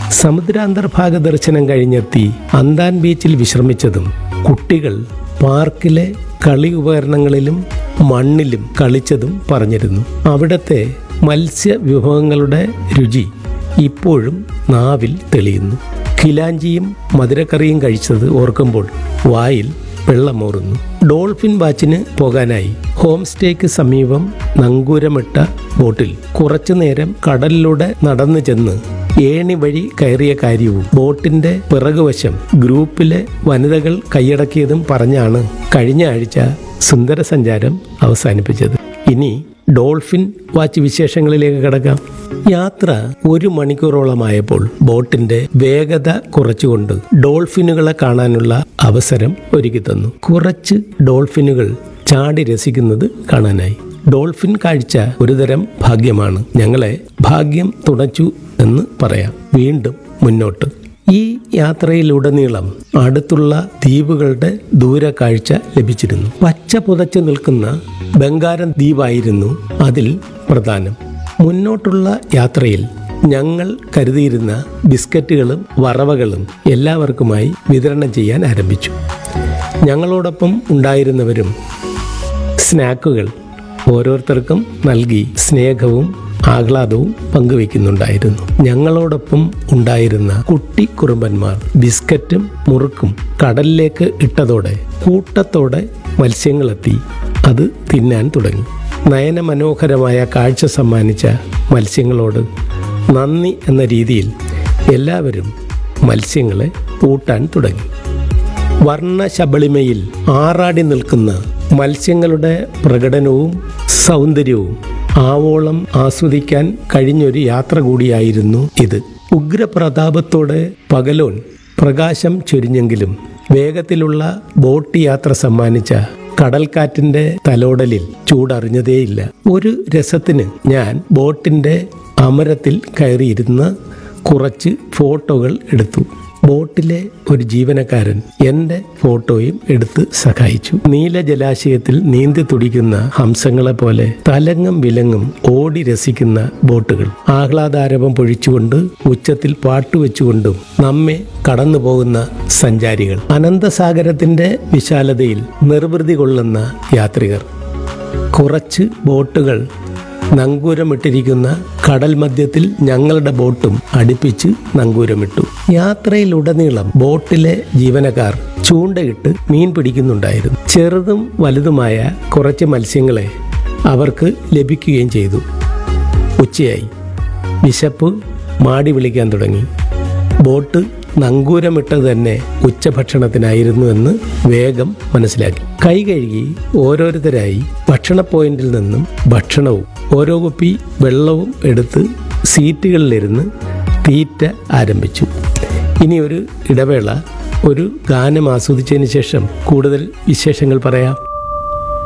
സമുദ്രാന്തർഭാഗ ദർശനം കഴിഞ്ഞെത്തി അന്താൻ ബീച്ചിൽ വിശ്രമിച്ചതും കുട്ടികൾ പാർക്കിലെ കളി ഉപകരണങ്ങളിലും മണ്ണിലും കളിച്ചതും പറഞ്ഞിരുന്നു അവിടുത്തെ മത്സ്യ വിഭവങ്ങളുടെ രുചി ഇപ്പോഴും നാവിൽ തെളിയുന്നു ഖിലാഞ്ചിയും മധുരക്കറിയും കഴിച്ചത് ഓർക്കുമ്പോൾ വായിൽ വെള്ളമൂറുന്നു ഡോൾഫിൻ വാച്ചിന് പോകാനായി ഹോം സ്റ്റേക്ക് സമീപം നങ്കൂരമിട്ട ബോട്ടിൽ കുറച്ചു നേരം കടലിലൂടെ നടന്നു ചെന്ന് ഏണി വഴി കയറിയ കാര്യവും ബോട്ടിന്റെ പിറകുവശം ഗ്രൂപ്പിലെ വനിതകൾ കൈയടക്കിയതും പറഞ്ഞാണ് കഴിഞ്ഞ ആഴ്ച സുന്ദര സഞ്ചാരം അവസാനിപ്പിച്ചത് ഇനി ഡോൾഫിൻ വാച്ച് വിശേഷങ്ങളിലേക്ക് കിടക്കാം യാത്ര ഒരു മണിക്കൂറോളമായപ്പോൾ ബോട്ടിന്റെ വേഗത കുറച്ചുകൊണ്ട് ഡോൾഫിനുകളെ കാണാനുള്ള അവസരം ഒരുക്കി തന്നു കുറച്ച് ഡോൾഫിനുകൾ ചാടി രസിക്കുന്നത് കാണാനായി ഡോൾഫിൻ കാഴ്ച ഒരുതരം ഭാഗ്യമാണ് ഞങ്ങളെ ഭാഗ്യം തുണച്ചു എന്ന് പറയാം വീണ്ടും മുന്നോട്ട് ഈ യാത്രയിലുടനീളം അടുത്തുള്ള ദ്വീപുകളുടെ ദൂരക്കാഴ്ച ലഭിച്ചിരുന്നു പച്ച പുതച്ചു നിൽക്കുന്ന ബംഗാരം ദ്വീപായിരുന്നു അതിൽ പ്രധാനം മുന്നോട്ടുള്ള യാത്രയിൽ ഞങ്ങൾ കരുതിയിരുന്ന ബിസ്ക്കറ്റുകളും വറവകളും എല്ലാവർക്കുമായി വിതരണം ചെയ്യാൻ ആരംഭിച്ചു ഞങ്ങളോടൊപ്പം ഉണ്ടായിരുന്നവരും സ്നാക്കുകൾ ഓരോരുത്തർക്കും നൽകി സ്നേഹവും ആഹ്ലാദവും പങ്കുവെക്കുന്നുണ്ടായിരുന്നു ഞങ്ങളോടൊപ്പം ഉണ്ടായിരുന്ന കുട്ടി കുറുമ്പന്മാർ ബിസ്ക്കറ്റും മുറുക്കും കടലിലേക്ക് ഇട്ടതോടെ കൂട്ടത്തോടെ മത്സ്യങ്ങളെത്തി അത് തിന്നാൻ തുടങ്ങി നയനമനോഹരമായ കാഴ്ച സമ്മാനിച്ച മത്സ്യങ്ങളോട് നന്ദി എന്ന രീതിയിൽ എല്ലാവരും മത്സ്യങ്ങളെ ഊട്ടാൻ തുടങ്ങി വർണ്ണശബളിമയിൽ ആറാടി നിൽക്കുന്ന മത്സ്യങ്ങളുടെ പ്രകടനവും സൗന്ദര്യവും ആവോളം ആസ്വദിക്കാൻ കഴിഞ്ഞൊരു യാത്ര കൂടിയായിരുന്നു ഇത് ഉഗ്രപ്രതാപത്തോടെ പകലോൻ പ്രകാശം ചൊരിഞ്ഞെങ്കിലും വേഗത്തിലുള്ള ബോട്ട് യാത്ര സമ്മാനിച്ച കടൽക്കാറ്റിന്റെ തലോടലിൽ ചൂടറിഞ്ഞതേയില്ല ഒരു രസത്തിന് ഞാൻ ബോട്ടിന്റെ അമരത്തിൽ കയറിയിരുന്ന് കുറച്ച് ഫോട്ടോകൾ എടുത്തു ബോട്ടിലെ ഒരു ജീവനക്കാരൻ എൻ്റെ ഫോട്ടോയും എടുത്ത് സഹായിച്ചു നീല ജലാശയത്തിൽ നീന്തി തുടിക്കുന്ന ഹംസങ്ങളെ പോലെ തലങ്ങും വിലങ്ങും ഓടി രസിക്കുന്ന ബോട്ടുകൾ ആഹ്ലാദാരവം പൊഴിച്ചുകൊണ്ട് ഉച്ചത്തിൽ പാട്ടുവെച്ചുകൊണ്ടും നമ്മെ കടന്നു പോകുന്ന സഞ്ചാരികൾ അനന്തസാഗരത്തിന്റെ വിശാലതയിൽ നിർവൃതി കൊള്ളുന്ന യാത്രികർ കുറച്ച് ബോട്ടുകൾ നങ്കൂരമിട്ടിരിക്കുന്ന കടൽ മധ്യത്തിൽ ഞങ്ങളുടെ ബോട്ടും അടുപ്പിച്ച് നങ്കൂരമിട്ടു യാത്രയിലുടനീളം ബോട്ടിലെ ജീവനക്കാർ ചൂണ്ടയിട്ട് മീൻ പിടിക്കുന്നുണ്ടായിരുന്നു ചെറുതും വലുതുമായ കുറച്ച് മത്സ്യങ്ങളെ അവർക്ക് ലഭിക്കുകയും ചെയ്തു ഉച്ചയായി വിശപ്പ് മാടി വിളിക്കാൻ തുടങ്ങി ബോട്ട് നങ്കൂരമിട്ടത് തന്നെ ഉച്ചഭക്ഷണത്തിനായിരുന്നു എന്ന് വേഗം മനസ്സിലാക്കി കൈ കഴുകി ഓരോരുത്തരായി ഭക്ഷണ പോയിന്റിൽ നിന്നും ഭക്ഷണവും ഓരോ കുപ്പി വെള്ളവും എടുത്ത് സീറ്റുകളിലിരുന്ന് തീറ്റ ആരംഭിച്ചു ഇനി ഒരു ഇടവേള ഒരു ഗാനം ആസ്വദിച്ചതിന് ശേഷം കൂടുതൽ വിശേഷങ്ങൾ പറയാം